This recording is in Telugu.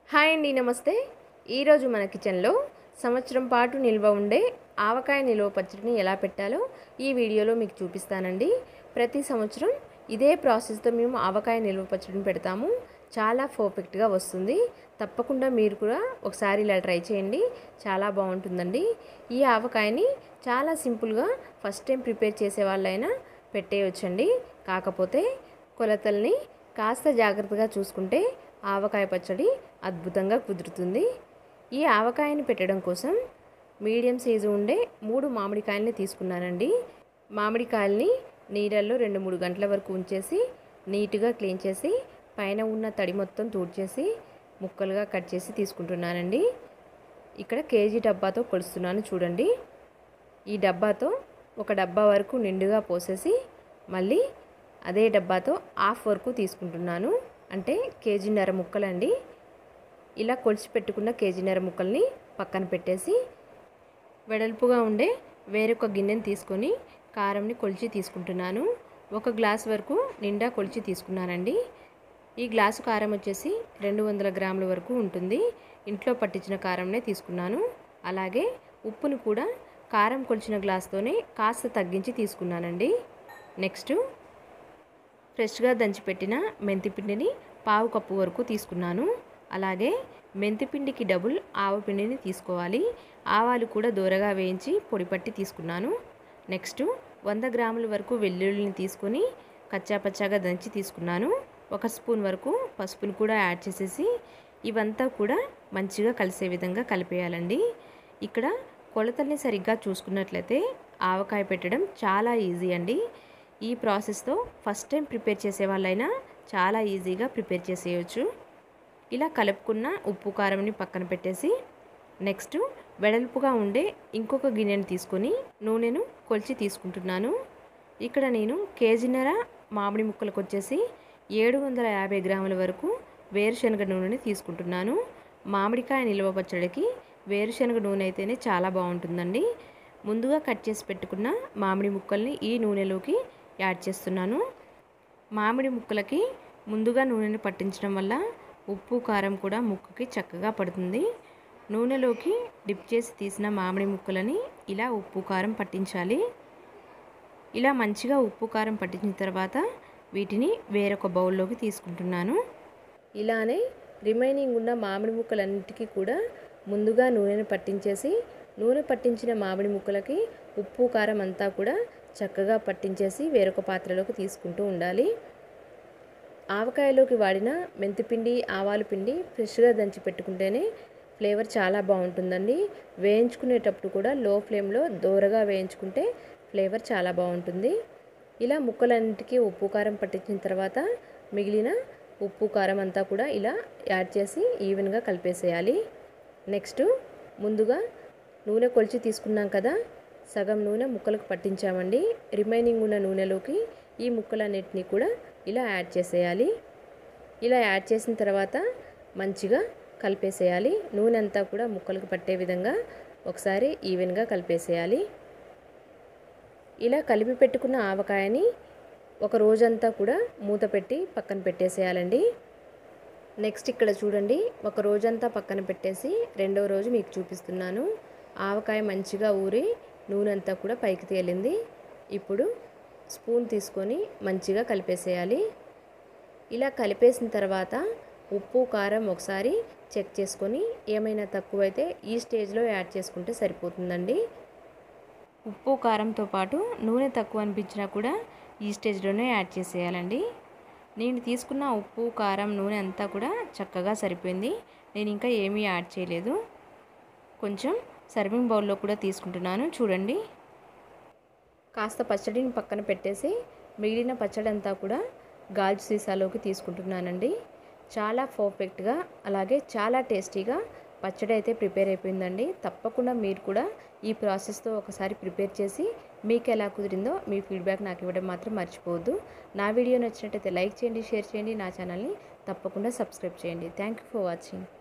హాయ్ అండి నమస్తే ఈరోజు మన కిచెన్లో సంవత్సరం పాటు నిల్వ ఉండే ఆవకాయ నిల్వ పచ్చడిని ఎలా పెట్టాలో ఈ వీడియోలో మీకు చూపిస్తానండి ప్రతి సంవత్సరం ఇదే ప్రాసెస్తో మేము ఆవకాయ నిల్వ పచ్చడిని పెడతాము చాలా పర్ఫెక్ట్గా వస్తుంది తప్పకుండా మీరు కూడా ఒకసారి ఇలా ట్రై చేయండి చాలా బాగుంటుందండి ఈ ఆవకాయని చాలా సింపుల్గా ఫస్ట్ టైం ప్రిపేర్ చేసే వాళ్ళైనా పెట్టేయొచ్చండి కాకపోతే కొలతల్ని కాస్త జాగ్రత్తగా చూసుకుంటే ఆవకాయ పచ్చడి అద్భుతంగా కుదురుతుంది ఈ ఆవకాయని పెట్టడం కోసం మీడియం సైజు ఉండే మూడు మామిడికాయలని తీసుకున్నానండి మామిడికాయల్ని నీళ్ళల్లో రెండు మూడు గంటల వరకు ఉంచేసి నీట్గా క్లీన్ చేసి పైన ఉన్న తడి మొత్తం తూడ్చేసి ముక్కలుగా కట్ చేసి తీసుకుంటున్నానండి ఇక్కడ కేజీ డబ్బాతో కొలుస్తున్నాను చూడండి ఈ డబ్బాతో ఒక డబ్బా వరకు నిండుగా పోసేసి మళ్ళీ అదే డబ్బాతో హాఫ్ వరకు తీసుకుంటున్నాను అంటే కేజీన్నర ముక్కలండి ఇలా కొలిచి పెట్టుకున్న కేజీన్నర ముక్కల్ని పక్కన పెట్టేసి వెడల్పుగా ఉండే వేరొక గిన్నెని తీసుకొని కారంని కొలిచి తీసుకుంటున్నాను ఒక గ్లాస్ వరకు నిండా కొలిచి తీసుకున్నానండి ఈ గ్లాసు కారం వచ్చేసి రెండు వందల గ్రాముల వరకు ఉంటుంది ఇంట్లో పట్టించిన కారంనే తీసుకున్నాను అలాగే ఉప్పును కూడా కారం కొలిచిన గ్లాస్తోనే కాస్త తగ్గించి తీసుకున్నానండి నెక్స్ట్ ఫ్రెష్గా దంచిపెట్టిన మెంతిపిండిని పావు కప్పు వరకు తీసుకున్నాను అలాగే మెంతిపిండికి డబుల్ ఆవపిండిని తీసుకోవాలి ఆవాలు కూడా దూరగా వేయించి పొడిపట్టి తీసుకున్నాను నెక్స్ట్ వంద గ్రాముల వరకు వెల్లుల్లిని తీసుకొని కచ్చాపచ్చాగా దంచి తీసుకున్నాను ఒక స్పూన్ వరకు పసుపుని కూడా యాడ్ చేసేసి ఇవంతా కూడా మంచిగా కలిసే విధంగా కలిపేయాలండి ఇక్కడ కొలతల్ని సరిగ్గా చూసుకున్నట్లయితే ఆవకాయ పెట్టడం చాలా ఈజీ అండి ఈ ప్రాసెస్తో ఫస్ట్ టైం ప్రిపేర్ చేసే వాళ్ళైనా చాలా ఈజీగా ప్రిపేర్ చేసేయచ్చు ఇలా కలుపుకున్న ఉప్పు కారంని పక్కన పెట్టేసి నెక్స్ట్ వెడల్పుగా ఉండే ఇంకొక గిన్నెని తీసుకొని నూనెను కొలిచి తీసుకుంటున్నాను ఇక్కడ నేను కేజీన్నర మామిడి ముక్కలకు వచ్చేసి ఏడు వందల యాభై గ్రాముల వరకు వేరుశనగ నూనెని తీసుకుంటున్నాను మామిడికాయ నిల్వ పచ్చడికి వేరుశనగ నూనె అయితేనే చాలా బాగుంటుందండి ముందుగా కట్ చేసి పెట్టుకున్న మామిడి ముక్కల్ని ఈ నూనెలోకి యాడ్ చేస్తున్నాను మామిడి ముక్కలకి ముందుగా నూనెని పట్టించడం వల్ల ఉప్పు కారం కూడా ముక్కకి చక్కగా పడుతుంది నూనెలోకి డిప్ చేసి తీసిన మామిడి ముక్కలని ఇలా ఉప్పు కారం పట్టించాలి ఇలా మంచిగా ఉప్పు కారం పట్టించిన తర్వాత వీటిని వేరొక బౌల్లోకి తీసుకుంటున్నాను ఇలానే రిమైనింగ్ ఉన్న మామిడి ముక్కలన్నిటికీ కూడా ముందుగా నూనెను పట్టించేసి నూనె పట్టించిన మామిడి ముక్కలకి ఉప్పు కారం అంతా కూడా చక్కగా పట్టించేసి వేరొక పాత్రలోకి తీసుకుంటూ ఉండాలి ఆవకాయలోకి వాడిన మెంతిపిండి ఆవాల పిండి ఫ్రెష్గా దంచి పెట్టుకుంటేనే ఫ్లేవర్ చాలా బాగుంటుందండి వేయించుకునేటప్పుడు కూడా లో ఫ్లేమ్లో దోరగా వేయించుకుంటే ఫ్లేవర్ చాలా బాగుంటుంది ఇలా ముక్కలన్నిటికీ ఉప్పు కారం పట్టించిన తర్వాత మిగిలిన ఉప్పు కారం అంతా కూడా ఇలా యాడ్ చేసి ఈవెన్గా కలిపేసేయాలి నెక్స్ట్ ముందుగా నూనె కొలిచి తీసుకున్నాం కదా సగం నూనె ముక్కలకు పట్టించామండి రిమైనింగ్ ఉన్న నూనెలోకి ఈ ముక్కలన్నిటినీ కూడా ఇలా యాడ్ చేసేయాలి ఇలా యాడ్ చేసిన తర్వాత మంచిగా కలిపేసేయాలి నూనె అంతా కూడా ముక్కలకు పట్టే విధంగా ఒకసారి ఈవెన్గా కలిపేసేయాలి ఇలా కలిపి పెట్టుకున్న ఆవకాయని ఒక రోజంతా కూడా మూత పెట్టి పక్కన పెట్టేసేయాలండి నెక్స్ట్ ఇక్కడ చూడండి ఒక రోజంతా పక్కన పెట్టేసి రెండవ రోజు మీకు చూపిస్తున్నాను ఆవకాయ మంచిగా ఊరి నూనె అంతా కూడా పైకి తేలింది ఇప్పుడు స్పూన్ తీసుకొని మంచిగా కలిపేసేయాలి ఇలా కలిపేసిన తర్వాత ఉప్పు కారం ఒకసారి చెక్ చేసుకొని ఏమైనా తక్కువైతే ఈ స్టేజ్లో యాడ్ చేసుకుంటే సరిపోతుందండి ఉప్పు కారంతో పాటు నూనె తక్కువ అనిపించినా కూడా ఈ స్టేజ్లోనే యాడ్ చేసేయాలండి నేను తీసుకున్న ఉప్పు కారం నూనె అంతా కూడా చక్కగా సరిపోయింది నేను ఇంకా ఏమీ యాడ్ చేయలేదు కొంచెం సర్వింగ్ బౌల్లో కూడా తీసుకుంటున్నాను చూడండి కాస్త పచ్చడిని పక్కన పెట్టేసి మిగిలిన పచ్చడి అంతా కూడా గాజు సీసాలోకి తీసుకుంటున్నానండి చాలా పర్ఫెక్ట్గా అలాగే చాలా టేస్టీగా పచ్చడి అయితే ప్రిపేర్ అయిపోయిందండి తప్పకుండా మీరు కూడా ఈ ప్రాసెస్తో ఒకసారి ప్రిపేర్ చేసి మీకు ఎలా కుదిరిందో మీ ఫీడ్బ్యాక్ నాకు ఇవ్వడం మాత్రం మర్చిపోవద్దు నా వీడియో నచ్చినట్టయితే లైక్ చేయండి షేర్ చేయండి నా ఛానల్ని తప్పకుండా సబ్స్క్రైబ్ చేయండి థ్యాంక్ యూ ఫర్ వాచింగ్